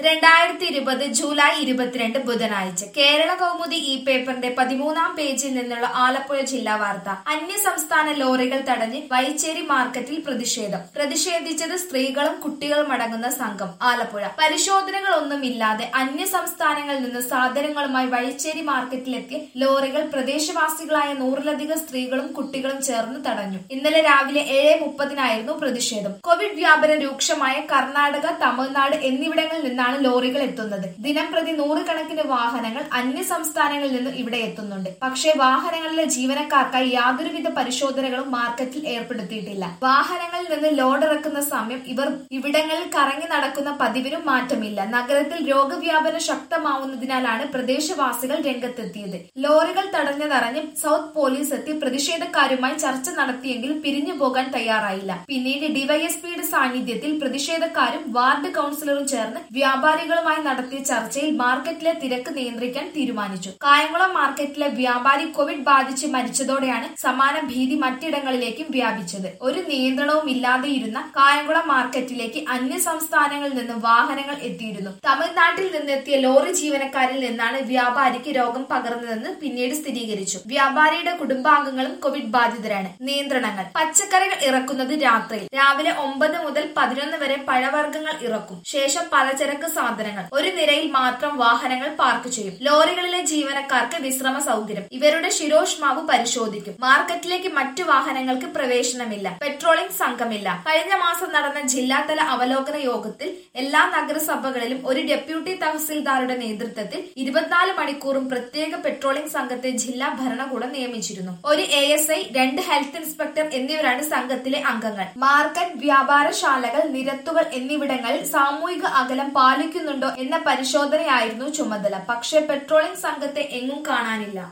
രണ്ടായിരത്തി ഇരുപത് ജൂലൈ ഇരുപത്തിരണ്ട് ബുധനാഴ്ച കേരള കൗമുദി ഈ പേപ്പറിന്റെ പതിമൂന്നാം പേജിൽ നിന്നുള്ള ആലപ്പുഴ ജില്ലാ വാർത്ത അന്യസംസ്ഥാന ലോറികൾ തടഞ്ഞ് വൈച്ചേരി മാർക്കറ്റിൽ പ്രതിഷേധം പ്രതിഷേധിച്ചത് സ്ത്രീകളും കുട്ടികളും അടങ്ങുന്ന സംഘം ആലപ്പുഴ പരിശോധനകളൊന്നുമില്ലാതെ അന്യസംസ്ഥാനങ്ങളിൽ നിന്ന് സാധനങ്ങളുമായി വഴിച്ചേരി മാർക്കറ്റിലെത്തിയ ലോറികൾ പ്രദേശവാസികളായ നൂറിലധികം സ്ത്രീകളും കുട്ടികളും ചേർന്ന് തടഞ്ഞു ഇന്നലെ രാവിലെ ഏഴ് മുപ്പതിനായിരുന്നു പ്രതിഷേധം കോവിഡ് വ്യാപനം രൂക്ഷമായ കർണാടക തമിഴ്നാട് എന്നിവിടങ്ങളിൽ നിന്നാണ് ലോറികൾ എത്തുന്നത് ദിനം പ്രതി നൂറുകണക്കിന് വാഹനങ്ങൾ അന്യ സംസ്ഥാനങ്ങളിൽ നിന്നും ഇവിടെ എത്തുന്നുണ്ട് പക്ഷേ വാഹനങ്ങളിലെ ജീവനക്കാർക്കായി യാതൊരുവിധ പരിശോധനകളും മാർക്കറ്റിൽ ഏർപ്പെടുത്തിയിട്ടില്ല വാഹനങ്ങളിൽ നിന്ന് ലോഡ് ഇറക്കുന്ന സമയം ഇവർ ഇവിടങ്ങളിൽ കറങ്ങി നടക്കുന്ന പതിവിനും മാറ്റമില്ല നഗരത്തിൽ രോഗവ്യാപനം ശക്തമാവുന്നതിനാലാണ് പ്രദേശവാസികൾ രംഗത്തെത്തിയത് ലോറികൾ തടഞ്ഞതറിഞ്ഞ് സൗത്ത് പോലീസ് എത്തി പ്രതിഷേധക്കാരുമായി ചർച്ച നടത്തിയെങ്കിലും പിരിഞ്ഞു പോകാൻ തയ്യാറായില്ല പിന്നീട് ഡിവൈഎസ്പിയുടെ സാന്നിധ്യത്തിൽ പ്രതിഷേധക്കാരും വാർഡ് കൌൺസിലറും ചേർന്ന് വ്യാപാരികളുമായി നടത്തിയ ചർച്ചയിൽ മാർക്കറ്റിലെ തിരക്ക് നിയന്ത്രിക്കാൻ തീരുമാനിച്ചു കായംകുളം മാർക്കറ്റിലെ വ്യാപാരി കോവിഡ് ബാധിച്ച് മരിച്ചതോടെയാണ് സമാന ഭീതി മറ്റിടങ്ങളിലേക്കും വ്യാപിച്ചത് ഒരു നിയന്ത്രണവും ഇല്ലാതെ ഇരുന്ന കായംകുളം മാർക്കറ്റിലേക്ക് അന്യ സംസ്ഥാനങ്ങളിൽ നിന്ന് വാഹനങ്ങൾ എത്തിയിരുന്നു തമിഴ്നാട്ടിൽ നിന്നെത്തിയ ലോറി ജീവനക്കാരിൽ നിന്നാണ് വ്യാപാരിക്ക് രോഗം പകർന്നതെന്ന് പിന്നീട് സ്ഥിരീകരിച്ചു വ്യാപാരിയുടെ കുടുംബാംഗങ്ങളും കോവിഡ് ബാധിതരാണ് നിയന്ത്രണങ്ങൾ പച്ചക്കറികൾ ഇറക്കുന്നത് രാത്രിയിൽ രാവിലെ ഒമ്പത് മുതൽ പതിനൊന്ന് വരെ പഴവർഗ്ഗങ്ങൾ ഇറക്കും ശേഷം പലചരക്ക് സാധനങ്ങൾ ഒരു നിരയിൽ മാത്രം വാഹനങ്ങൾ പാർക്ക് ചെയ്യും ലോറികളിലെ ജീവനക്കാർക്ക് വിശ്രമ സൗകര്യം ഇവരുടെ ശിരോഷ്മാവ് പരിശോധിക്കും മാർക്കറ്റിലേക്ക് മറ്റു വാഹനങ്ങൾക്ക് പ്രവേശനമില്ല പെട്രോളിംഗ് സംഘമില്ല കഴിഞ്ഞ മാസം നടന്ന ജില്ലാതല അവലോകന യോഗത്തിൽ എല്ലാ നഗരസഭകളിലും ഒരു ഡെപ്യൂട്ടി തഹസിൽദാരുടെ നേതൃത്വത്തിൽ ഇരുപത്തിനാല് മണിക്കൂറും പ്രത്യേക പെട്രോളിംഗ് സംഘത്തെ ജില്ലാ ഭരണകൂടം നിയമിച്ചിരുന്നു ഒരു എ എസ് ഐ രണ്ട് ഹെൽത്ത് ഇൻസ്പെക്ടർ എന്നിവരാണ് സംഘത്തിലെ അംഗങ്ങൾ മാർക്കറ്റ് വ്യാപാരശാലകൾ നിരത്തുകൾ എന്നിവിടങ്ങളിൽ സാമൂഹിക അകലം പാലിക്കുന്നുണ്ടോ എന്ന പരിശോധനയായിരുന്നു ചുമതല പക്ഷേ പെട്രോളിംഗ് സംഘത്തെ എങ്ങും കാണാനില്ല